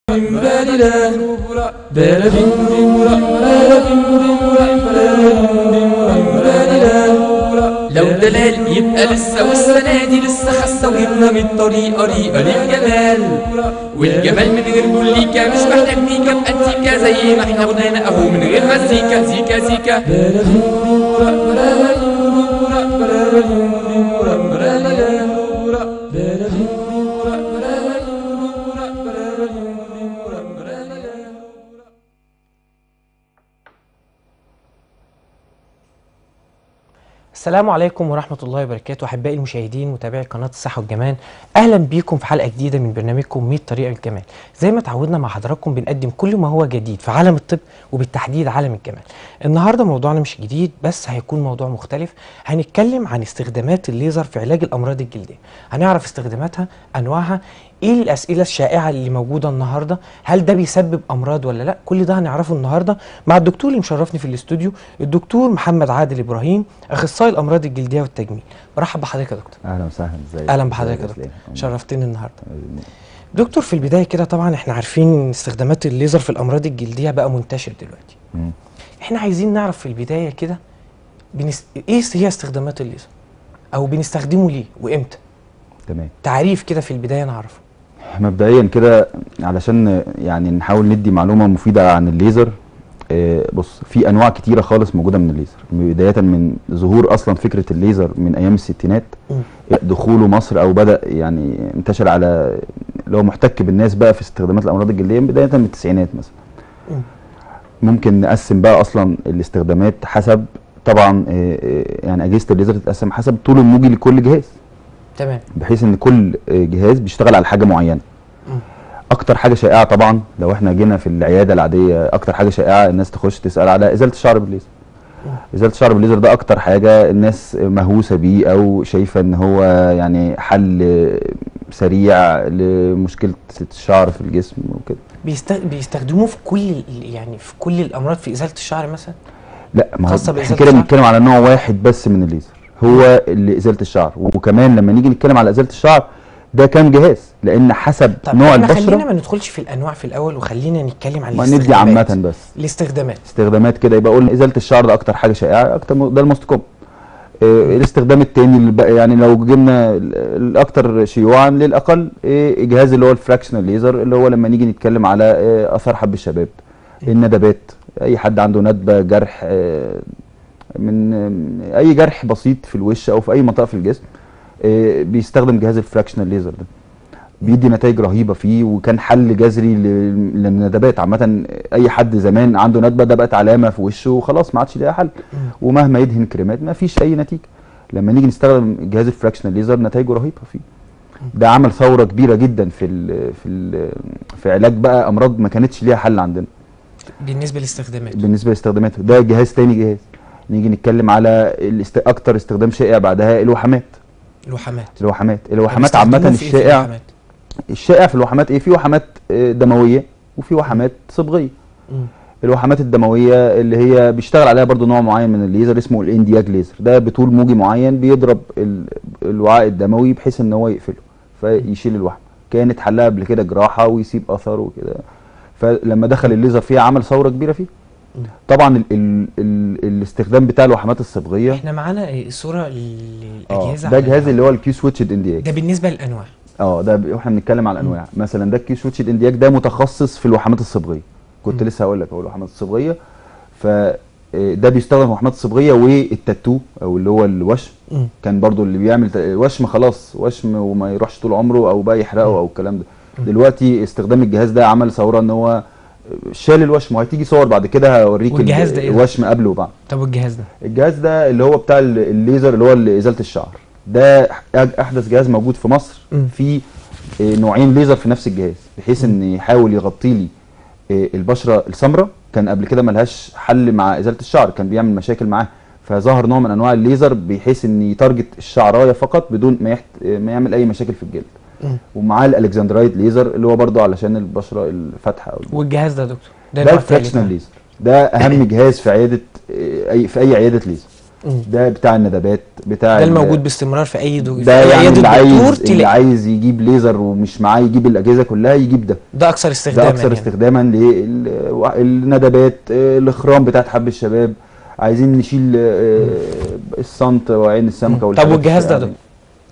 لو دلال يبقى لسه والسنة دي لسه خسة وجبنا من الطريقة ريقة للجمال والجمال من غير بوليكا مش محتاج ميكا بأنتيكا زي ما احنا غنانا اهو من غير مزيكا زيكا زيكا السلام عليكم ورحمة الله وبركاته أحبائي المشاهدين متابعي قناة الصحة والجمال أهلا بيكم في حلقة جديدة من برنامجكم 100 طريقة للجمال زي ما تعودنا مع حضراتكم بنقدم كل ما هو جديد في عالم الطب وبالتحديد عالم الجمال النهاردة موضوعنا مش جديد بس هيكون موضوع مختلف هنتكلم عن استخدامات الليزر في علاج الأمراض الجلدية هنعرف استخداماتها أنواعها ايه الاسئله الشائعه اللي موجوده النهارده هل ده بيسبب امراض ولا لا كل ده هنعرفه النهارده مع الدكتور اللي مشرفني في الاستوديو الدكتور محمد عادل ابراهيم اخصائي الامراض الجلديه والتجميل برحب بحضرتك يا دكتور اهلا وسهلا ازيك اهلا بحضرتك يا ازيك دكتور اسلام؟ شرفتني النهارده دكتور في البدايه كده طبعا احنا عارفين استخدامات الليزر في الامراض الجلديه بقى منتشر دلوقتي مم. احنا عايزين نعرف في البدايه كده بنس... ايه هي استخدامات الليزر او بنستخدمه ليه وامتى تمام تعريف كده في البدايه نعرفه مبدئيا كده علشان يعني نحاول ندي معلومه مفيده عن الليزر آه، بص في انواع كتيره خالص موجوده من الليزر بدايه من ظهور اصلا فكره الليزر من ايام الستينات مم. دخوله مصر او بدا يعني انتشر على اللي هو محتك بالناس بقى في استخدامات الامراض الجلديه بدايه من التسعينات مثلا مم. ممكن نقسم بقى اصلا الاستخدامات حسب طبعا آه، آه، يعني اجهزه الليزر تتقسم حسب طول الموجي لكل جهاز تمام بحيث ان كل آه، جهاز بيشتغل على حاجه معينه مم. اكتر حاجه شائعه طبعا لو احنا جينا في العياده العاديه اكتر حاجه شائعه الناس تخش تسال على ازاله الشعر بالليزر مم. ازاله الشعر بالليزر ده اكتر حاجه الناس مهووسه بيه او شايفه ان هو يعني حل آه، سريع لمشكله الشعر في الجسم وكده بيست... بيستخدموه في كل ال- يعني في كل الامراض في ازاله الشعر مثلا لا ما هو خاصة احنا بإزالة كده الشعر؟ بنتكلم على نوع واحد بس من الليزر هو اللي ازاله الشعر وكمان لما نيجي نتكلم على ازاله الشعر ده كام جهاز لان حسب طب نوع احنا خلينا البشره ما ندخلش في الانواع في الاول وخلينا نتكلم عن ما ندي الاستخدامات. عامه بس الاستخدامات استخدامات كده يبقى قلنا ازاله الشعر ده اكتر حاجه شائعه اكتر م- ده الموست كومن آه، الاستخدام التاني اللي بقى يعني لو جبنا ال- الاكثر شيوعا للاقل آه، جهاز اللي هو الفراكشنال ليزر اللي هو لما نيجي نتكلم على آه، اثار حب الشباب الندبات اي حد عنده ندبه جرح آه، من آه، اي جرح بسيط في الوش او في اي منطقه في الجسم آه، بيستخدم جهاز الفراكشنال ليزر ده بيدي نتائج رهيبه فيه وكان حل جذري ل- للندبات عامه اي حد زمان عنده ندبه ده بقت علامه في وشه وخلاص ما عادش ليها حل ومهما يدهن كريمات ما فيش اي نتيجه لما نيجي نستخدم جهاز الفراكشنال ليزر نتائجه رهيبه فيه ده عمل ثوره كبيره جدا في ال في ال في علاج بقى امراض ما كانتش ليها حل عندنا بالنسبه للاستخدامات بالنسبه لاستخداماته ده جهاز تاني جهاز نيجي نتكلم على الاست... اكتر استخدام شائع بعدها الوحمات الوحمات الوحمات الوحمات بيستخدموه عامه في إيه في الشائع الوحمات؟ الشائع في الوحمات ايه في وحمات آه، دمويه وفي وحمات صبغيه مم. الوحمات الدمويه اللي هي بيشتغل عليها برضو نوع معين من الليزر اسمه الاندياج ليزر ده بطول موجي معين بيضرب ال- الوعاء الدموي بحيث ان هو يقفله فيشيل الوحمه كانت حلها قبل كده جراحه ويسيب اثره وكده فلما دخل الليزر فيها عمل ثوره كبيره فيه مم. طبعا ال ال ال الاستخدام بتاع الوحمات الصبغيه احنا معانا إيه صوره اه للاجهزه ده على جهاز الهواء. اللي هو الكيو سويتشد اندياج ده بالنسبه للانواع اه ده ب- واحنا بنتكلم على الانواع مثلا ده الكيو سويتش الاندياك ده متخصص في الوحمات الصبغيه كنت مم. لسه هقول لك هو الوحمات الصبغيه ف آه، ده بيستخدم في الوحمات الصبغيه والتاتو او اللي هو الوشم مم. كان برضو اللي بيعمل ت- وشم خلاص وشم وما يروحش طول عمره او بقى يحرقه مم. او الكلام ده مم. دلوقتي استخدام الجهاز ده عمل ثوره ان هو شال الوشم وهتيجي صور بعد كده هوريك ال- والجهاز ده إيه ده؟ الوشم قبل وبعد طب والجهاز ده الجهاز ده اللي هو بتاع ال- الليزر اللي هو اللي ازاله الشعر ده أح- احدث جهاز موجود في مصر مم. فيه آه، نوعين ليزر في نفس الجهاز بحيث ان يحاول يغطي لي آه، البشره السمراء كان قبل كده ملهاش حل مع ازاله الشعر كان بيعمل مشاكل معاه فظهر نوع من انواع الليزر بحيث ان يتارجت الشعرايه فقط بدون ما يحت... آه، ما يعمل اي مشاكل في الجلد مم. ومعاه الالكسندرايت ليزر اللي هو برضه علشان البشره الفاتحه او والجهاز ده يا دكتور ده نوع الفراكشنال تالت. ليزر ده اهم جهاز في عياده آه، اي في اي عياده ليزر مم. ده بتاع الندبات بتاع ده ال- الموجود باستمرار في اي دو... في ده أي يعني عيادة اللي دكتور عايز اللي تلاقي عايز يجيب ليزر ومش معاه يجيب الاجهزه كلها يجيب ده ده اكثر استخداما ده اكثر يعني. استخداما للندبات الاخرام بتاعت حب الشباب عايزين نشيل آه، الصمت وعين السمكه مم. والحاجات طب والجهاز ده الشائعة ده؟ دي.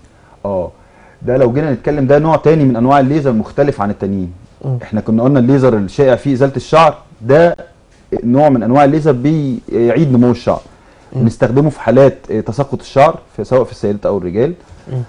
اه ده لو جينا نتكلم ده نوع تاني من انواع الليزر مختلف عن التانيين مم. احنا كنا قلنا الليزر الشائع فيه ازاله الشعر ده نوع من انواع الليزر بيعيد نمو الشعر مم. بنستخدمه في حالات آه، تساقط الشعر في سواء في السيدات او الرجال مم.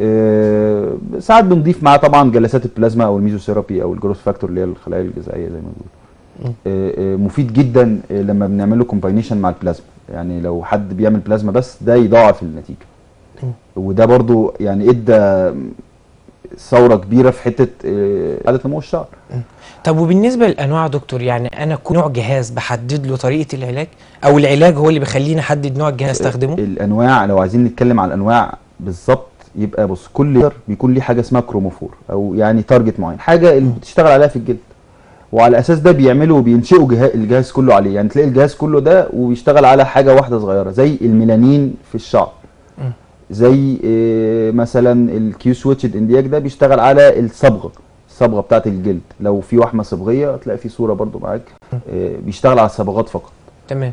آه، ساعات بنضيف معاه طبعا جلسات البلازما او الميزوثيرابي او الجروث فاكتور اللي هي الخلايا الجذعيه زي ما بنقول مم. آه، آه، مفيد جدا آه، لما بنعمل له كومباينيشن مع البلازما يعني لو حد بيعمل بلازما بس ده يضاعف النتيجه مم. وده برضو يعني ادى ثوره كبيره في حته آه، اعاده نمو الشعر طب وبالنسبه للانواع يا دكتور يعني انا كل نوع جهاز بحدد له طريقه العلاج او العلاج هو اللي بيخليني احدد نوع الجهاز استخدمه الانواع لو عايزين نتكلم على الانواع بالظبط يبقى بص كل ليزر بيكون ليه حاجه اسمها كروموفور او يعني تارجت معين حاجه اللي مم. بتشتغل عليها في الجلد وعلى اساس ده بيعملوا وبينشئوا جهاز الجهاز كله عليه يعني تلاقي الجهاز كله ده وبيشتغل على حاجه واحده صغيره زي الميلانين في الشعر مم. زي آه، مثلا الكيو سويتشد اندياك ده بيشتغل على الصبغه الصبغه بتاعه الجلد لو في وحمه صبغيه هتلاقي في صوره برضو معاك آه، بيشتغل على الصبغات فقط تمام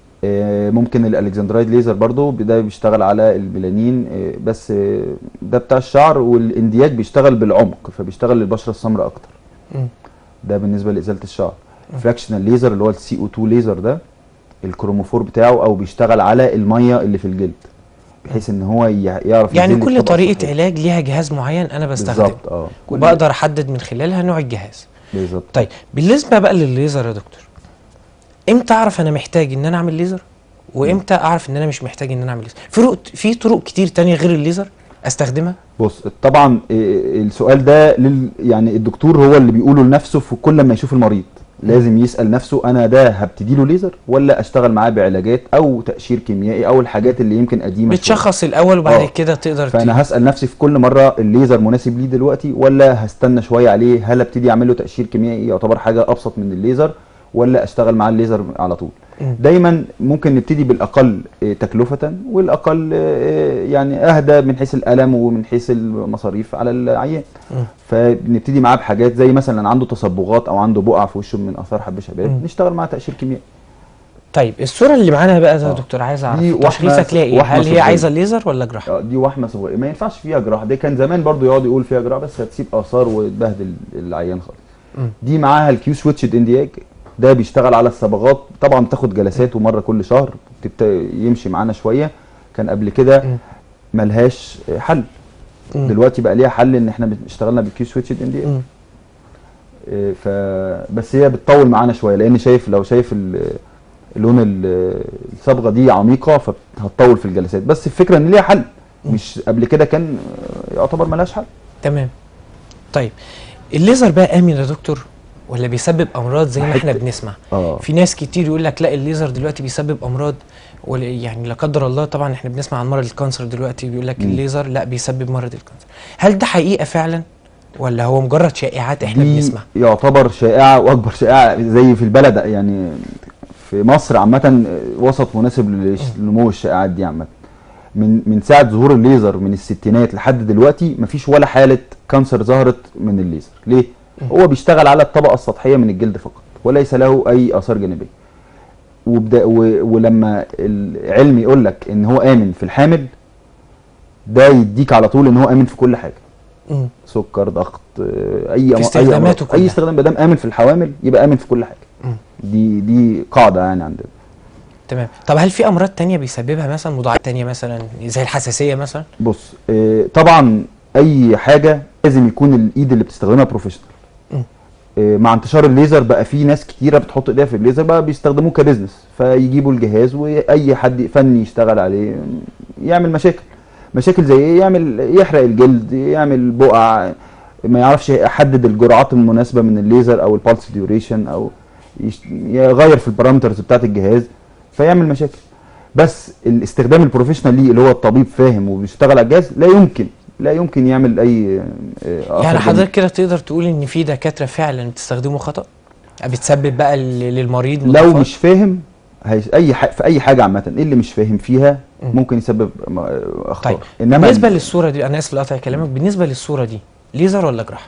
آه، ممكن الالكسندرايد ليزر برضو ده بيشتغل على الميلانين آه، بس آه، ده بتاع الشعر والاندياك بيشتغل بالعمق فبيشتغل للبشره السمراء اكتر مم. ده بالنسبه لازاله الشعر مم. فراكشنال ليزر اللي هو السي او 2 ليزر ده الكروموفور بتاعه او بيشتغل على الميه اللي في الجلد بحيث ان هو ي- يعرف يعني يزيل كل الطبقة طريقه السطحية. علاج ليها جهاز معين انا بستخدمه بالظبط اه كل- وبقدر احدد من خلالها نوع الجهاز بالظبط طيب بالنسبه بقى للليزر يا دكتور امتى اعرف انا محتاج ان انا اعمل ليزر وامتى اعرف ان انا مش محتاج ان انا اعمل ليزر في طرق في طرق كتير تانية غير الليزر استخدمها بص طبعا آه، السؤال ده لل يعني الدكتور هو اللي بيقوله لنفسه في كل ما يشوف المريض لازم يسال نفسه انا ده هبتدي له ليزر ولا اشتغل معاه بعلاجات او تقشير كيميائي او الحاجات اللي يمكن قديمه شوية. بتشخص الاول وبعد آه. كده تقدر ت- فانا هسال نفسي في كل مره الليزر مناسب ليه دلوقتي ولا هستنى شويه عليه هل ابتدي اعمل له تقشير كيميائي يعتبر حاجه ابسط من الليزر ولا اشتغل معاه الليزر على طول مم. دايما ممكن نبتدي بالاقل آه، تكلفه والاقل آه، يعني اهدى من حيث الالم ومن حيث المصاريف على العيان مم. فبنبتدي معاه بحاجات زي مثلا عنده تصبغات او عنده بقع في وشه من اثار حب شباب مم. نشتغل معاه تقشير كيميائي طيب الصوره اللي معانا بقى ده يا آه. دكتور عايز اعرف دي واحدة- تشخيصك ليها ايه واحدة هل هي صبغية. عايزه ليزر ولا جراحه آه، دي وحمه صبغيه ما ينفعش فيها جراحه ده كان زمان برضو يقعد يقول فيها جراحه بس هتسيب اثار وتبهدل العيان خالص مم. دي معاها الكيو سويتشد اندياك ده بيشتغل على الصبغات طبعا بتاخد جلسات ومره كل شهر بتبت- يمشي معانا شويه كان قبل كده مم. ملهاش حل مم. دلوقتي بقى ليها حل ان احنا اشتغلنا بالكيو سويتشد اندياك مم. إيه، ف بس هي بتطول معانا شويه لان شايف لو شايف ال- لون ال- الصبغه دي عميقه فهتطول في الجلسات بس الفكره ان ليها حل مم. مش قبل كده كان آه، يعتبر ملهاش حل تمام طيب الليزر بقى امن يا دكتور ولا بيسبب امراض زي ما احنا حتة- بنسمع اه في ناس كتير يقول لك لا الليزر دلوقتي بيسبب امراض ولا يعني لا قدر الله طبعا احنا بنسمع عن مرض الكانسر دلوقتي بيقول لك مم. الليزر لا بيسبب مرض الكانسر هل ده حقيقه فعلا ولا هو مجرد شائعات احنا دي بنسمع يعتبر شائعه واكبر شائعه زي في البلد يعني في مصر عامه آه، وسط مناسب لنمو الشائعات دي عامه من من ساعه ظهور الليزر من الستينات لحد دلوقتي مفيش ولا حاله كانسر ظهرت من الليزر ليه هو بيشتغل على الطبقه السطحيه من الجلد فقط وليس له اي اثار جانبيه وبدا و ولما العلم يقول لك ان هو امن في الحامل ده يديك على طول ان هو امن في كل حاجه مم. سكر ضغط آه، اي أمر- اي استخداماته أمراض. اي كلها. استخدام ما دام امن في الحوامل يبقى امن في كل حاجه مم. دي دي قاعده يعني عندنا تمام طب هل في امراض تانية بيسببها مثلا مضاعفات تانية مثلا زي الحساسيه مثلا بص آه، طبعا اي حاجه لازم يكون الايد اللي بتستخدمها بروفيشنال مم. آه، مع انتشار الليزر بقى في ناس كتيره بتحط ايديها في الليزر بقى بيستخدموه كبزنس فيجيبوا الجهاز واي حد فني يشتغل عليه يعمل مشاكل مشاكل زي ايه يعمل يحرق الجلد يعمل بقع ما يعرفش يحدد الجرعات المناسبه من الليزر او البالس ديوريشن او يش- يغير في البارامترز بتاعت الجهاز فيعمل مشاكل بس الاستخدام البروفيشنال ليه اللي هو الطبيب فاهم وبيشتغل على الجهاز لا يمكن لا يمكن يعمل اي آه، أثر يعني جانبي. حضرتك كده تقدر تقول ان في دكاتره فعلا بتستخدمه خطا بتسبب بقى لل- للمريض لو مضاعفات؟ مش فاهم هي اي ح... في اي حاجه عامه اللي مش فاهم فيها مم. ممكن يسبب م- اخطاء طيب انما بالنسبه للصوره دي انا اسف لقطع كلامك بالنسبه للصوره دي ليزر ولا جراحه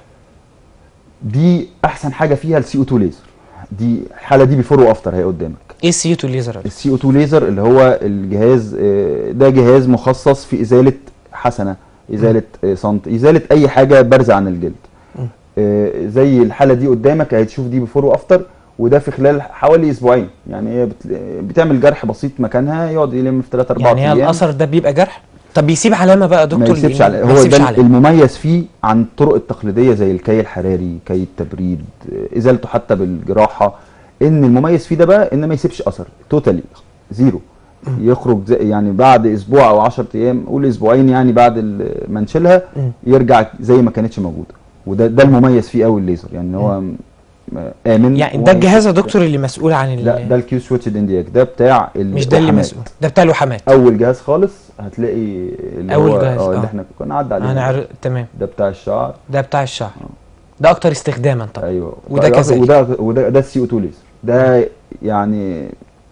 دي احسن حاجه فيها السي او 2 ليزر دي الحاله دي بيفور وافتر هي قدامك ايه سي تو ليزر ده؟ السي او 2 ليزر اللي هو الجهاز آه، ده جهاز مخصص في ازاله حسنه ازاله آه، صمت ازاله اي حاجه بارزه عن الجلد مم. آه، زي الحاله دي قدامك هتشوف دي بيفور وافتر وده في خلال حوالي اسبوعين يعني هي بت- بتعمل جرح بسيط مكانها يقعد يلم في 3 4 يعني هي ايام الاثر ده بيبقى جرح طب بيسيب علامه بقى يا دكتور ما يسيبش لأن- على ما هو يسيبش ده علامة. المميز فيه عن الطرق التقليديه زي الكي الحراري كي التبريد آه، ازالته حتى بالجراحه ان المميز فيه ده بقى ان ما يسيبش اثر توتالي زيرو يخرج زي يعني بعد اسبوع او 10 ايام قول اسبوعين يعني بعد ال- ما نشيلها مم. يرجع زي ما كانتش موجوده وده ده المميز فيه قوي الليزر يعني هو م- امن يعني وما ده الجهاز يا يسيبش- دكتور اللي مسؤول عن ال... لا ده الكيو سويتش اندياك ده بتاع مش ده اللي الوحمات. مسؤول ده بتاع الوحمات اول جهاز خالص هتلاقي اللي أول هو جهاز، اه آه. اللي احنا كنا عدى عليه انا عر... تمام ده بتاع الشعر ده بتاع الشعر ده اكتر استخداما طبعا ايوه وده طيب، كذلك. وده وده ده السي او 2 ليزر ده يعني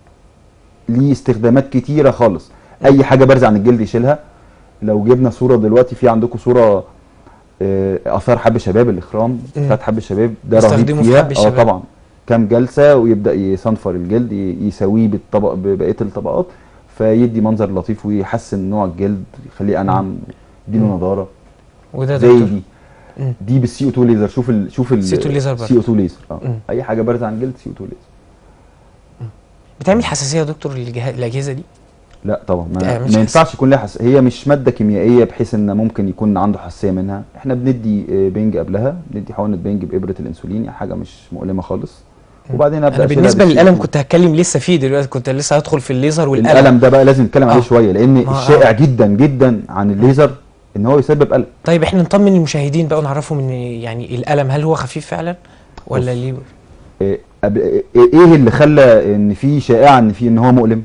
ليه استخدامات كتيره خالص اي حاجه بارزه عن الجلد يشيلها لو جبنا صوره دلوقتي في عندكم صوره آه، اثار حب الشباب الاخرام مم. بتاعت حب الشباب ده يستخدموا رهيب في فيها حب اه الشباب. طبعا كام جلسه ويبدا يصنفر الجلد ي- يساويه بالطبق ببقيه الطبقات فيدي منظر لطيف ويحسن نوع الجلد يخليه انعم يديله مم. نضاره وده زي دكتور دي مم. دي بالسي او 2 ليزر شوف ال شوف ال CO2 ليزر برضه. سي او 2 ليزر اه مم. اي حاجه بارزه عن الجلد سي او 2 ليزر بتعمل حساسيه يا دكتور للجهاز الاجهزه دي لا طبعا آه، ما, مش ما ينفعش يكون لها حس... هي مش ماده كيميائيه بحيث ان ممكن يكون عنده حساسيه منها احنا بندي آه، بنج قبلها بندي حقنه بنج بابره الانسولين يعني حاجه مش مؤلمه خالص وبعدين ابدا انا أشيلها بالنسبه بالسي للالم أو. كنت هتكلم لسه فيه دلوقتي كنت لسه هدخل في الليزر والالم الالم ده بقى لازم نتكلم عليه آه. شويه لان ما- الشائع آه. جدا جدا عن الليزر ان هو يسبب الم طيب احنا نطمن المشاهدين بقى ونعرفهم ان يعني الالم هل هو خفيف فعلا ولا بص. ليه آه، أب- آه، ايه اللي خلى ان في شائعه ان في ان هو مؤلم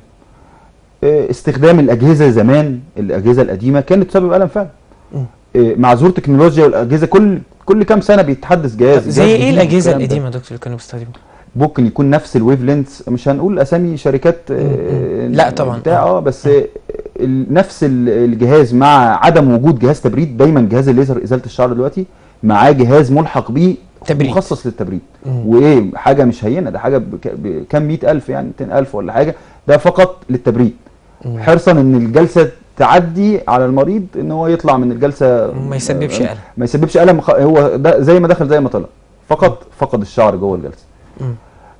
آه، استخدام الاجهزه زمان الاجهزه القديمه كانت تسبب الم فعلا مم. آه، مع ظهور تكنولوجيا والاجهزه كل كل كام سنه بيتحدث جهاز زي جهاز ايه جديد الاجهزه والكلام ده. القديمه يا دكتور اللي كانوا بيستخدموها ممكن يكون نفس الويف لينث مش هنقول اسامي شركات آه، لا طبعاً. بتاع اه بس آه، ال- نفس ال- الجهاز مع عدم وجود جهاز تبريد دايما جهاز الليزر ازاله الشعر دلوقتي معاه جهاز ملحق بيه تبريد. مخصص للتبريد مم. وايه حاجه مش هينه ده حاجه بك- بكام مئة الف يعني 200 الف ولا حاجه ده فقط للتبريد مم. حرصا ان الجلسه تعدي على المريض ان هو يطلع من الجلسه ما يسببش آه، الم ما يسببش الم خ- هو ده زي ما دخل زي ما طلع فقط فقد الشعر جوه الجلسه مم.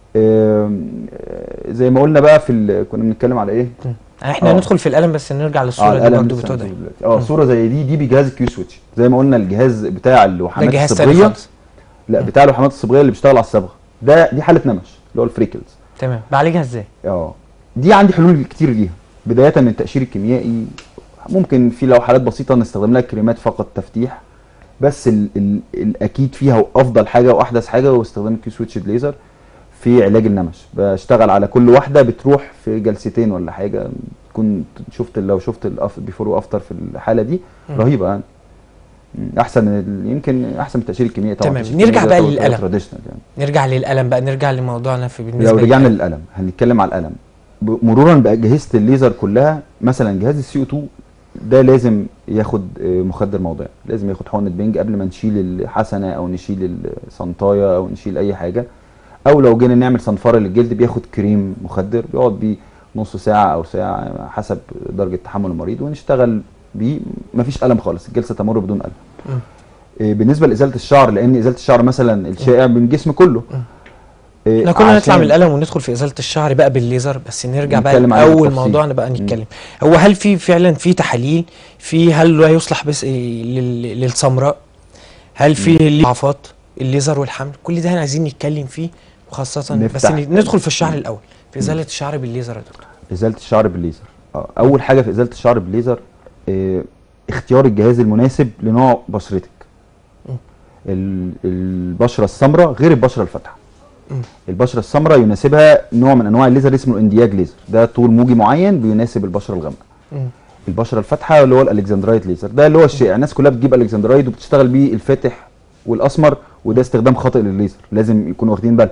آم، آه، زي ما قلنا بقى في ال- كنا بنتكلم على ايه احنا آه. هندخل في الالم بس نرجع للصوره دي الألم برضه لسه بتوضح هنشوفه دلوقتي. اه مم. صوره زي دي دي بجهاز الكيو سويتش زي ما قلنا الجهاز بتاع ده الوحمات جهاز تاني الصبغيه خالص لا بتاع الوحمات الصبغيه اللي بيشتغل على الصبغه ده دي حاله نمش اللي هو الفريكلز تمام بعالجها ازاي اه دي عندي حلول كتير ليها بدايه من التقشير الكيميائي ممكن في لو حالات بسيطه نستخدم لها كريمات فقط تفتيح بس ال ال الاكيد فيها وافضل حاجه واحدث حاجه هو استخدام الكيو سويتش ليزر في علاج النمش بشتغل على كل واحده بتروح في جلستين ولا حاجه كنت شفت لو شفت البيفور وافتر في الحاله دي مم. رهيبه يعني مم. احسن ال- يمكن احسن من التقشير الكيميائي طبعا تمام. التقشير نرجع الكيميائي بقى ده للألم. traditional يعني نرجع للالم بقى نرجع لموضوعنا في بالنسبه لو رجعنا للألم. للالم هنتكلم على الالم ب- مرورا باجهزه الليزر كلها مثلا جهاز السي او 2 ده لازم ياخد آه، مخدر موضعي لازم ياخد حقنه بنج قبل ما نشيل الحسنه او نشيل الصنطايه او نشيل اي حاجه او لو جينا نعمل صنفره للجلد بياخد كريم مخدر بيقعد بيه نص ساعه او ساعه حسب درجه تحمل المريض ونشتغل بيه مفيش الم خالص الجلسه تمر بدون الم مم. آه، بالنسبه لازاله الشعر لان ازاله الشعر مثلا الشائع من الجسم كله مم. آه، احنا كنا نطلع عشان- من الالم وندخل في ازاله الشعر بقى بالليزر بس نرجع بقى نتكلم عليه لاول بالتفصيل. موضوعنا بقى مم. نتكلم هو هل في فعلا في تحاليل في هل لا يصلح بس إيه لل- للسمراء هل في ليه ضعفات الليزر والحمل كل ده احنا عايزين نتكلم فيه وخاصه بس نفتح. ن- ندخل في الشعر الاول في ازاله الشعر بالليزر يا دكتور ازاله الشعر بالليزر آه، اول حاجه في ازاله الشعر بالليزر آه، اختيار الجهاز المناسب لنوع بشرتك مم. ال- البشره السمراء غير البشره الفاتحه مم. البشره السمراء يناسبها نوع من انواع الليزر اسمه الاندياج ليزر ده طول موجي معين بيناسب البشره الغامقه مم. البشره الفاتحه اللي هو الالكسندرايت ليزر ده اللي هو الشائع الناس كلها بتجيب الكسندرايت وبتشتغل بيه الفاتح والاسمر وده استخدام خاطئ للليزر لازم يكونوا واخدين بالهم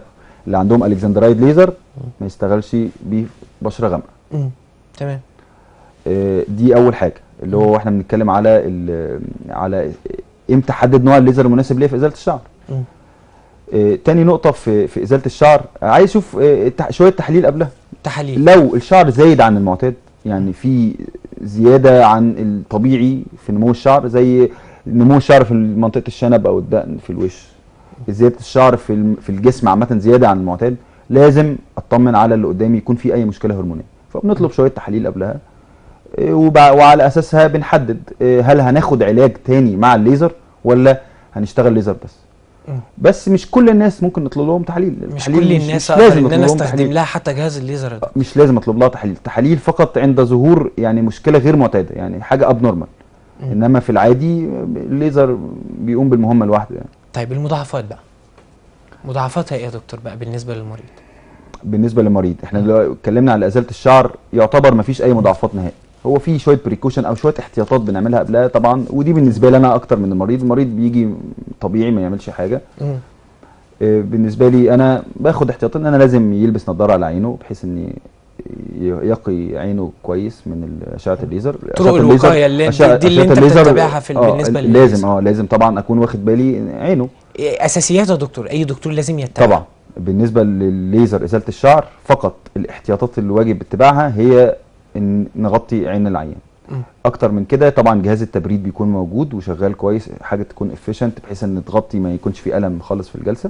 اللي عندهم الكسندرايد ليزر ما يشتغلش بيه بشره غامقه مم. تمام آه، دي اول حاجه اللي هو احنا بنتكلم على ال- على امتى احدد نوع الليزر المناسب ليا في ازاله الشعر مم. آه، تاني نقطه في في ازاله الشعر عايز اشوف آه، التح- شويه تحليل قبلها تحاليل لو الشعر زايد عن المعتاد يعني في زياده عن الطبيعي في نمو الشعر زي نمو الشعر في منطقه الشنب او الدقن في الوش زياده الشعر في الم- في الجسم عامه زياده عن المعتاد لازم اطمن على اللي قدامي يكون في اي مشكله هرمونيه فبنطلب شويه تحاليل قبلها إيه، وبع- وعلى اساسها بنحدد إيه، هل هناخد علاج تاني مع الليزر ولا هنشتغل ليزر بس مم. بس مش كل الناس ممكن نطلب لهم تحاليل مش التحاليل كل الناس مش اقدر لازم ان نطلب انا لهم استخدم تحاليل. لها حتى جهاز الليزر ده مش لازم اطلب لها تحاليل تحاليل فقط عند ظهور يعني مشكله غير معتاده يعني حاجه اب نورمال مم. انما في العادي الليزر بيقوم بالمهمه لوحده يعني طيب المضاعفات بقى مضاعفاتها ايه يا دكتور بقى بالنسبه للمريض بالنسبه للمريض احنا لو اتكلمنا على ازاله الشعر يعتبر ما فيش اي مضاعفات نهائي هو في شويه بريكوشن او شويه احتياطات بنعملها قبلها طبعا ودي بالنسبه لي انا اكتر من المريض المريض بيجي طبيعي ما يعملش حاجه مم. آه، بالنسبه لي انا باخد احتياطات ان انا لازم يلبس نظاره على عينه بحيث ان ي- يقي عينه كويس من اشعه الليزر طرق أشعة الليزر- الوقايه اللي انت أشعة- دي اللي أشعة انت الليزر- بتتبعها في آه، بالنسبه لازم للليزر. اه لازم طبعا اكون واخد بالي عينه إيه اساسيات يا دكتور اي دكتور لازم يتبع طبعا بالنسبه للليزر ازاله الشعر فقط الاحتياطات اللي واجب اتباعها هي ان نغطي عين العيان مم. اكتر من كده طبعا جهاز التبريد بيكون موجود وشغال كويس حاجه تكون افيشنت بحيث ان تغطي ما يكونش في الم خالص في الجلسه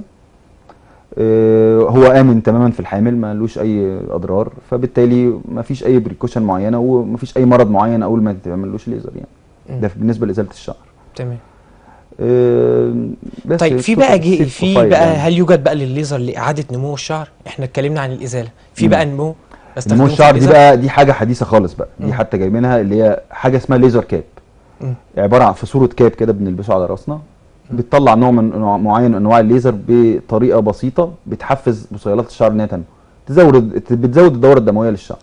آه، هو امن تماما في الحامل ما لوش اي اضرار فبالتالي ما فيش اي بريكوشن معينه وما فيش اي مرض معين اول ما تعملوش ليزر يعني مم. ده بالنسبه لازاله الشعر تمام آه، بس طيب في التوتال بقى جي سيف في بروفايل بقى يعني. هل يوجد بقى للليزر لاعاده نمو الشعر احنا اتكلمنا عن الازاله في مم. بقى نمو نمو بستخدمه في الشعر دي الليزر؟ بقى دي حاجه حديثه خالص بقى مم. دي حتى جايبينها اللي هي حاجه اسمها ليزر كاب مم. عباره عن في صوره كاب كده بنلبسه على راسنا بتطلع نوع من نوع معين من انواع الليزر بطريقه بسيطه بتحفز بصيلات الشعر انها تنمو تزود بتزود الدوره الدمويه للشعر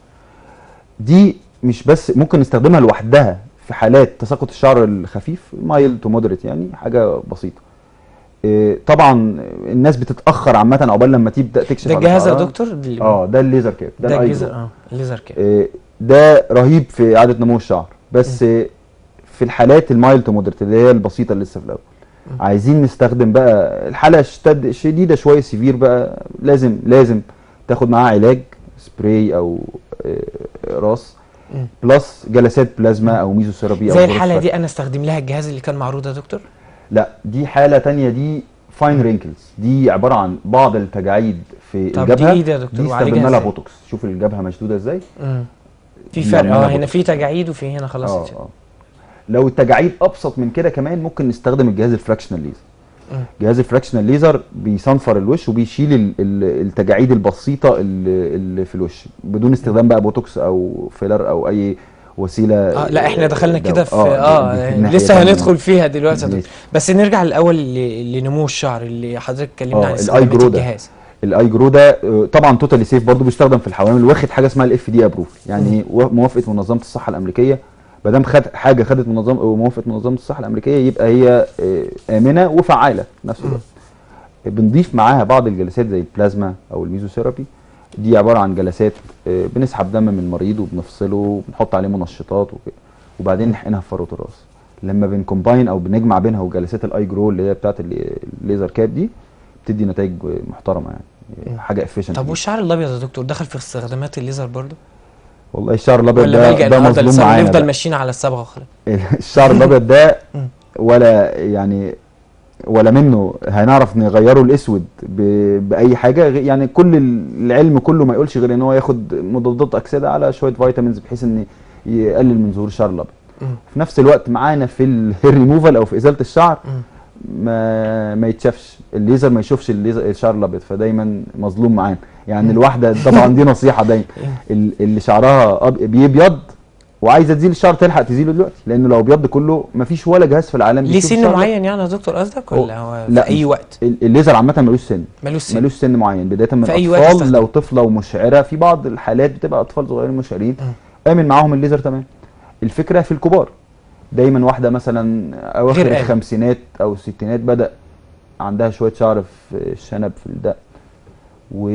دي مش بس ممكن نستخدمها لوحدها في حالات تساقط الشعر الخفيف مايل تو مودريت يعني حاجه بسيطه إيه، طبعا الناس بتتاخر عامه عقبال لما تبدا تكشف ده على الجهاز يا شعرها. دكتور اللي- اه ده الليزر كاب ده, ده الآي الليزر جلو. اه الليزر كده إيه، ده رهيب في اعاده نمو الشعر بس إيه، في الحالات المايل تو مودريت اللي هي البسيطه اللي لسه في الاول مم. عايزين نستخدم بقى الحاله اشتد شديده شويه سيفير بقى لازم لازم تاخد معاها علاج سبراي او آه، راس مم. بلس جلسات بلازما او ميزوثيرابي او زي جروث الحاله فاكتور. دي انا استخدم لها الجهاز اللي كان معروض يا دكتور لا دي حاله تانية دي فاين رينكلز دي عباره عن بعض التجاعيد في طب دي الجبهه إيه ده يا دكتور؟ دي وعالجها استخدمنا لها إزاي؟ بوتوكس شوف الجبهه مشدوده ازاي مم. في دي فرق عمالة اه هنا بوتوكس. في تجاعيد وفي هنا خلاص اه اتشال. اه لو التجاعيد ابسط من كده كمان ممكن نستخدم الجهاز الفراكشنال ليزر مم. جهاز الفراكشنال ليزر بيصنفر الوش وبيشيل ال- ال- التجاعيد البسيطه اللي, اللي في الوش بدون استخدام بقى بوتوكس او فيلر او اي وسيله اه لا احنا دخلنا دواء. كده في دي- اه, دي آه الناحية لسه التانية. هندخل فيها دلوقتي يا دكتور ماشي. بس نرجع الاول ل- لنمو الشعر اللي حضرتك اتكلمنا آه، عن الآي استخدامات جرو ده. الجهاز الاي جرو ده آه، طبعا توتالي سيف برضه بيستخدم في الحوامل واخد حاجه اسمها الاف دي ابروف يعني و- موافقه منظمه الصحه الامريكيه ما دام خد حاجه خدت منظمه موافقه منظمه الصحه الامريكيه يبقى هي آه، امنه وفعاله في نفس الوقت بنضيف معاها بعض الجلسات زي البلازما او الميزوثيرابي دي عباره عن جلسات آه، بنسحب دم من المريض وبنفصله وبنحط عليه منشطات وكده وبعدين نحقنها في فروه الراس لما بنكومباين او بنجمع بينها وجلسات الاي جرو اللي هي بتاعت ال- الليزر كاب دي بتدي نتائج محترمه يعني مم. حاجه افيشنت طب والشعر الابيض يا دكتور دخل في استخدامات الليزر برضه والله الشعر الابيض ولا ده ملجأ ده النهارده مظلوم لسه معانا نفضل بقى. ماشيين على الصبغه وخلاص الشعر الابيض ده مم. ولا يعني ولا منه هنعرف نغيره الاسود ب- باي حاجه غ- يعني كل العلم كله ما يقولش غير ان هو ياخد مضادات اكسده على شويه فيتامينز بحيث ان يقلل من ظهور الشعر الابيض مم. في نفس الوقت معانا في الهير ريموفال او في ازاله الشعر مم. ما ما يتشافش الليزر ما يشوفش الليزر الشعر الابيض فدايما مظلوم معانا يعني الواحده طبعا دي نصيحه دايما ال- اللي شعرها أب- بيبيض وعايزه تزيل الشعر تلحق تزيله دلوقتي لانه لو ابيض كله مفيش ولا جهاز في العالم ليه بيشوف سن الشعر معين يعني يا دكتور قصدك ولا هو في لا، اي مش- وقت ال- الليزر عامه ملوش سن ملوش سن ملوش سن معين بدايه من في أي وقت اطفال استخدم. لو طفله ومشعره في بعض الحالات بتبقى اطفال صغيرين مشعرين مم. امن معاهم الليزر تمام الفكره في الكبار دايما واحده مثلا اواخر غير آمن. الخمسينات او الستينات بدا عندها شويه شعر في الشنب في الدق و...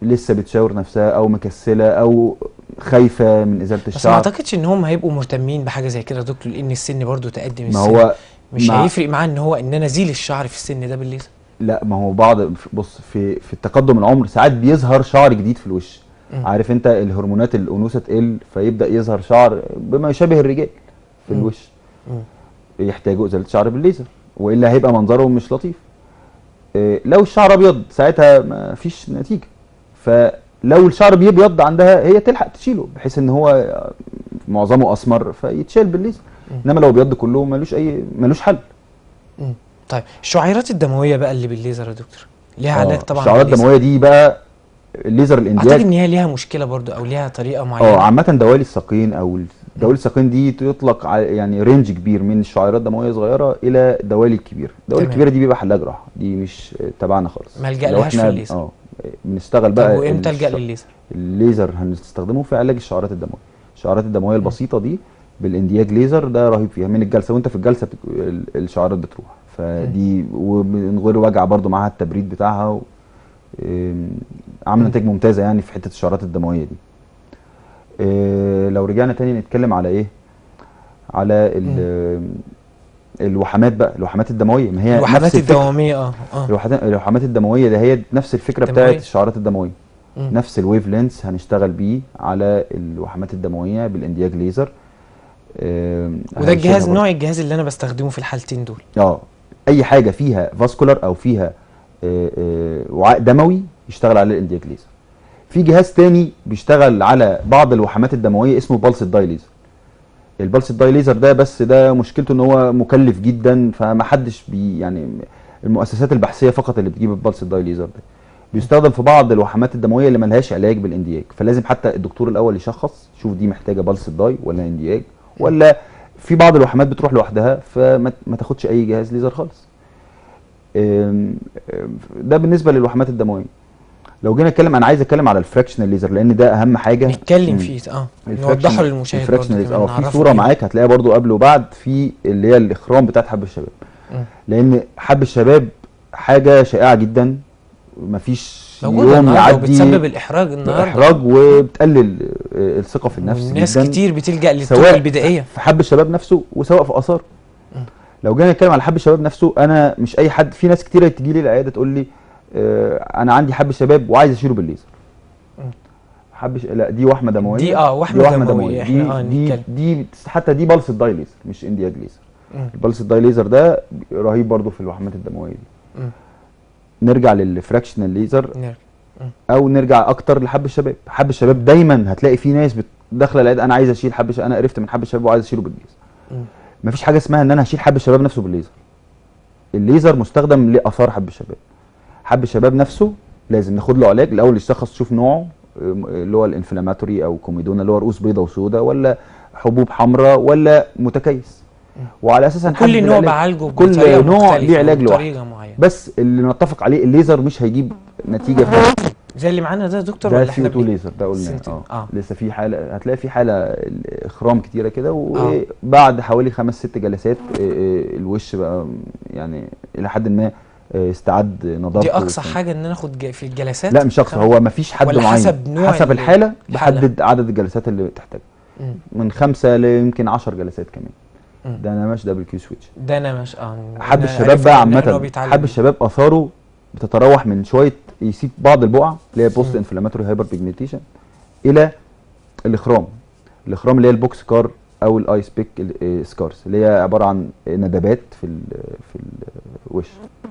لسه بتشاور نفسها او مكسله او خايفه من ازاله بس ما الشعر اعتقدش ان هم هيبقوا مهتمين بحاجه زي كده يا دكتور لان السن برضو تقدم ما السن هو مش مع- هيفرق معاه ان هو ان انا ازيل الشعر في السن ده بالليزر لا ما هو بعض بص في في التقدم العمر ساعات بيظهر شعر جديد في الوش مم. عارف انت الهرمونات الانوثه تقل فيبدا يظهر شعر بما يشابه الرجال في مم. الوش مم. يحتاجوا ازاله شعر بالليزر والا هيبقى منظرهم مش لطيف إيه، لو الشعر ابيض ساعتها ما فيش نتيجه فلو الشعر بيبيض عندها هي تلحق تشيله بحيث ان هو آه، معظمه اسمر فيتشال بالليزر مم. انما لو ابيض كله ملوش اي ملوش حل مم. طيب الشعيرات الدمويه بقى اللي بالليزر يا دكتور ليها علاج آه، طبعا الشعرات بالليزر. الدمويه دي بقى الليزر اعتقد الاندياج ان هي ليها مشكله برضو او ليها طريقه معينه اه عامة دوالي الساقين او دوالي الساقين دي تطلق على يعني رينج كبير من الشعيرات دموية صغيرة الى الدوالي الكبيرة، الدوالي تمام. الكبيرة دي بيبقى حلها جراحة، دي مش آه، تبعنا خالص. ما ألجأ لو لهاش في إحنا- الليزر. اه بنشتغل طب بقى وامتى الجا الش- للليزر الليزر هنستخدمه في علاج الشعرات الدموية. الشعرات الدموية البسيطة دي بالاندياج ليزر ده رهيب فيها من الجلسة وانت في الجلسة بتك... ال- الشعرات بتروح فدي ومن غير وجع برضو معاها التبريد بتاعها و... آم، عامله مم. نتائج ممتازه يعني في حته الشعرات الدمويه دي آه، لو رجعنا تاني نتكلم على ايه على ال- الوحمات بقى الوحمات الدمويه ما هي الوحدات نفس الفكرة. الدواميه اه اه الوحدات الوحمات الدمويه ده هي نفس الفكره دموية. بتاعت الشعرات الدمويه مم. نفس الويف لينس هنشتغل بيه على الوحمات الدمويه بالاندياج ليزر آم، وده الجهاز هنشيلها نوع الجهاز اللي انا بستخدمه في الحالتين دول اه اي حاجه فيها فاسكولار او فيها آه، آه، وعاء دموي يشتغل عليه الاندياج ليزر في جهاز تاني بيشتغل على بعض الوحمات الدمويه اسمه بالس داي ليزر البلس داي ليزر ده بس ده مشكلته ان هو مكلف جدا فما حدش بي يعني المؤسسات البحثيه فقط اللي بتجيب البلس داي ليزر ده بيستخدم في بعض الوحمات الدمويه اللي ملهاش علاج بالاندياج فلازم حتى الدكتور الاول يشخص شوف دي محتاجه بلس داي ولا اندياج ولا في بعض الوحمات بتروح لوحدها فما ما تاخدش اي جهاز ليزر خالص أم، أم، ده بالنسبه للوحمات الدمويه لو جينا نتكلم انا عايز اتكلم على الفراكشنال ليزر لان ده اهم حاجه نتكلم مم. فيه اه الفراكشن- نوضحه للمشاهد برضه الفراكشنال ليزر كمان، اه في نعرفه صوره بيه. معاك هتلاقيها برضو قبل وبعد في اللي هي الاخرام بتاعت حب الشباب مم. لان حب الشباب حاجه شائعه جدا مفيش موجوده يوم النهارده يعدي وبتسبب الاحراج النهارده احراج وبتقلل آه، الثقه في النفس والناس جدا كتير بتلجأ للطرق سواء البدائيه في حب الشباب نفسه وسواء في اثار مم. لو جينا نتكلم على حب الشباب نفسه انا مش اي حد في ناس كتيره تيجي لي العياده تقول لي آه، انا عندي حب الشباب وعايز اشيله بالليزر مم. حب ش... لا دي وحمه دمويه دي اه وحمه دمويه دي احنا اه دي, نتكلم دي حتى دي بلس الداي ليزر مش اندياج ليزر مم. البلس الداي ليزر ده رهيب برضو في الوحمات الدمويه دي مم. نرجع للفراكشنال ليزر نرجع. او نرجع اكتر لحب الشباب حب الشباب دايما هتلاقي في ناس بت- داخله العياده انا عايز اشيل حب ش... انا قرفت من حب الشباب وعايز اشيله بالليزر مم. مفيش حاجه اسمها ان انا هشيل حب الشباب نفسه بالليزر الليزر مستخدم لاثار حب الشباب حب الشباب نفسه لازم ناخد له علاج الاول يشخص تشوف نوعه أم، اللي هو الانفلاماتوري او كوميدونا اللي هو رؤوس بيضاء وسوداء ولا حبوب حمراء ولا متكيس وعلى اساس هنحدد كل نوع العلاج. بعالجه كل بطريقه نوع مختلفة ليه علاج لوحده بطريقه معينه بس اللي نتفق عليه الليزر مش هيجيب نتيجه في زي اللي معانا ده يا دكتور ده ولا سي احنا 2 بن- ليزر ده قلنا سنتين. اه آه. لسه في حاله هتلاقي في حاله اخرام كتيره كده وبعد حوالي خمس ست جلسات آه، آه، الوش بقى يعني الى حد ما آه، استعد نضارته دي اقصى وكان- حاجه ان انا اخد ج- في الجلسات لا مش اقصى هو مفيش حد ولا معين حسب نوع حسب ال- الحاله الحالة. بحدد عدد الجلسات اللي بتحتاجها مم. من خمسه ليمكن 10 جلسات كمان مم. ده انا ماشي دبل كيو سويتش ده انا مش اه حب أنا الشباب عرفت بقى إن إحنا هو عامة بيتعالج حب بيه. الشباب اثاره بتتراوح من شويه يسيب بعض البقع اللي هي بوست مم. انفلاماتوري هايبر بيجمنتيشن الى الاخرام الاخرام اللي هي البوكس كار او الايس بيك سكارز اللي هي عباره عن ندبات في ال في الوش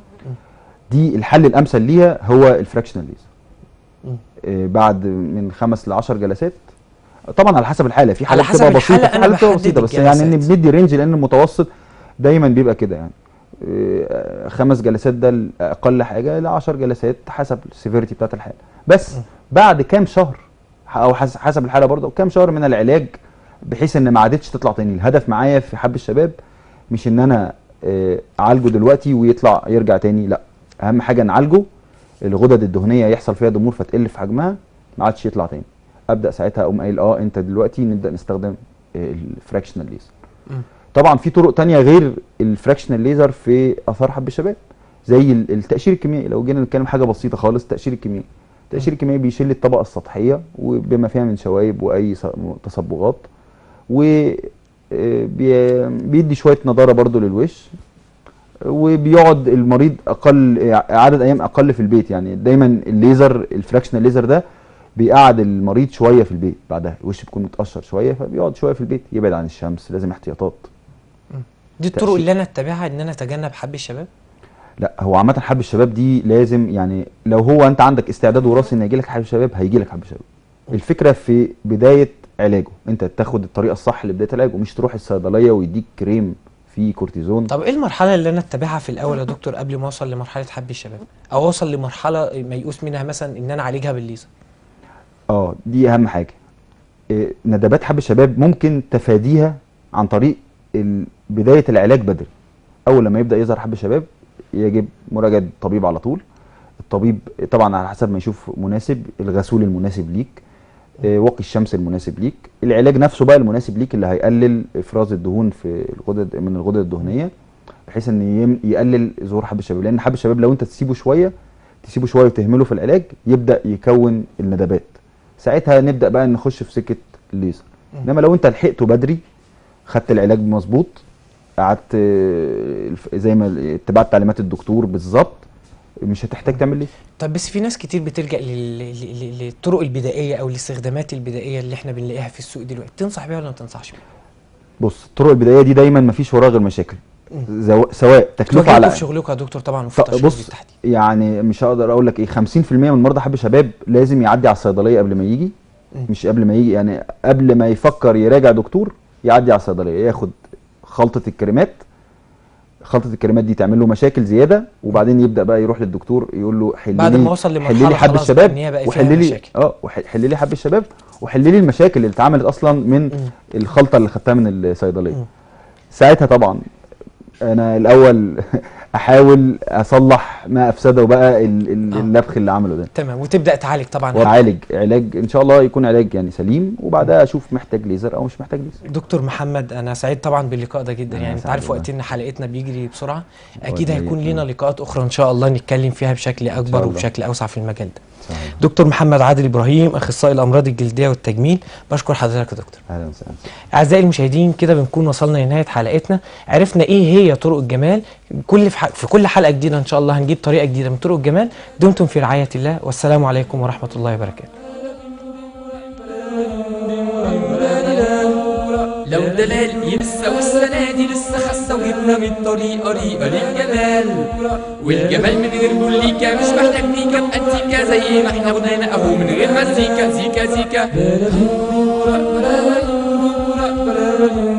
دي الحل الامثل ليها هو الفراكشنال ليزر مم. آه، بعد من خمس ل 10 جلسات طبعا على حسب الحاله في على حالات حسب بتبقى الحالة بسيطه في أنا حالات بتبقى بحدد بسيطه بس يعني ان الجلسات. بندي رينج لان المتوسط دايما بيبقى كده يعني آه، خمس جلسات ده اقل حاجه ل 10 جلسات حسب السيفيريتي بتاعت الحاله بس م. بعد كام شهر او حس- حسب الحاله برضه كام شهر من العلاج بحيث ان ما عادتش تطلع تاني الهدف معايا في حب الشباب مش ان انا آه، اعالجه دلوقتي ويطلع يرجع تاني لا اهم حاجه نعالجه الغدد الدهنيه يحصل فيها ضمور فتقل في حجمها ما عادش يطلع تاني ابدا ساعتها اقوم قايل اه انت دلوقتي نبدا نستخدم الفراكشنال ليزر مم. طبعا في طرق تانية غير الفراكشنال ليزر في اثار حب الشباب زي ال- التقشير الكيميائي لو جينا نتكلم حاجه بسيطه خالص التقشير الكيميائي التقشير الكيميائي بيشيل الطبقه السطحيه وبما فيها من شوايب واي ص- تصبغات و آه، بي- بيدي شويه نضاره برضو للوش وبيقعد المريض اقل عدد ايام اقل في البيت يعني دايما الليزر الفراكشنال ليزر ده بيقعد المريض شويه في البيت بعدها الوش بيكون متقشر شويه فبيقعد شويه في البيت يبعد عن الشمس لازم احتياطات دي الطرق تأشير. اللي انا اتبعها ان انا اتجنب حب الشباب لا هو عامه حب الشباب دي لازم يعني لو هو انت عندك استعداد وراثي ان يجي لك حب شباب هيجي لك حب شباب الفكره في بدايه علاجه انت تاخد الطريقه الصح لبدايه علاجه مش تروح الصيدليه ويديك كريم فيه كورتيزون طب ايه المرحله اللي انا اتبعها في الاول يا دكتور قبل ما اوصل لمرحله حب الشباب او اوصل لمرحله ميؤوس منها مثلا ان انا اعالجها بالليزر اه دي اهم حاجه إيه، ندبات حب الشباب ممكن تفاديها عن طريق ال- بدايه العلاج بدري اول لما يبدا يظهر حب الشباب يجب مراجعه الطبيب على طول الطبيب طبعا على حسب ما يشوف مناسب الغسول المناسب ليك إيه، واقي الشمس المناسب ليك العلاج نفسه بقى المناسب ليك اللي هيقلل افراز الدهون في الغدد من الغدد الدهنيه بحيث ان يم- يقلل ظهور حب الشباب لان حب الشباب لو انت تسيبه شويه تسيبه شويه وتهمله في العلاج يبدا يكون الندبات ساعتها نبدا بقى نخش في سكه الليزر انما لو انت لحقته بدري خدت العلاج مظبوط قعدت آه، الف- زي ما اتبعت تعليمات الدكتور بالظبط مش هتحتاج تعمل ليه طب بس في ناس كتير بتلجأ لل- لل- لل- للطرق البدائية أو الاستخدامات البدائية اللي احنا بنلاقيها في السوق دلوقتي تنصح بيها ولا ما تنصحش بيها؟ بص الطرق البدائيه دي دايما ما فيش وراها غير مشاكل زو- سواء تكلفه على تواجهكم في شغلكم يا دكتور طبعا وفي ط- التشخيص بص بالتحديد يعني مش هقدر اقول لك ايه 50% من مرضى حب شباب لازم يعدي على الصيدليه قبل ما يجي مم. مش قبل ما يجي يعني قبل ما يفكر يراجع دكتور يعدي على الصيدليه ياخد خلطه الكريمات خلطه الكريمات دي تعمل له مشاكل زياده وبعدين يبدا بقى يروح للدكتور يقول له حل بعد لي ما وصل لمرحلة حل لي حب خلاص الشباب إن هي بقى فيها وحل لي مشاكل. اه وح- حل لي حب الشباب وحل لي المشاكل اللي اتعملت اصلا من مم. الخلطه اللي خدتها من الصيدليه مم. ساعتها طبعا انا الاول احاول اصلح ما افسده بقى ال- ال- آه. اللبخ اللي عمله ده تمام وتبدأ تعالج طبعا واعالج علاج ان شاء الله يكون علاج يعني سليم وبعدها اشوف محتاج ليزر او مش محتاج ليزر دكتور محمد انا سعيد طبعا باللقاء ده جدا أنا يعني انت سعيد عارف والله. وقتنا حلقتنا بيجري بسرعه اكيد والله هيكون لينا آه. لقاءات اخرى ان شاء الله نتكلم فيها بشكل اكبر الله. وبشكل اوسع في المجال ده دكتور محمد عادل ابراهيم اخصائي الامراض الجلديه والتجميل بشكر حضرتك يا دكتور اهلا وسهلا اعزائي المشاهدين كده بنكون وصلنا لنهايه حلقتنا عرفنا ايه هي طرق الجمال كل في, ح... في كل حلقه جديده ان شاء الله هنجيب طريقه جديده من طرق الجمال دمتم في رعايه الله والسلام عليكم ورحمه الله وبركاته لو دلال يبسى والسنة دي لسه خاسة وجبنا من الطريقة ريقة للجمال والجمال من غير بوليكا مش محتاج ميك اب انتيكا زي ما احنا غنينا اهو من غير مزيكا زيكا زيكا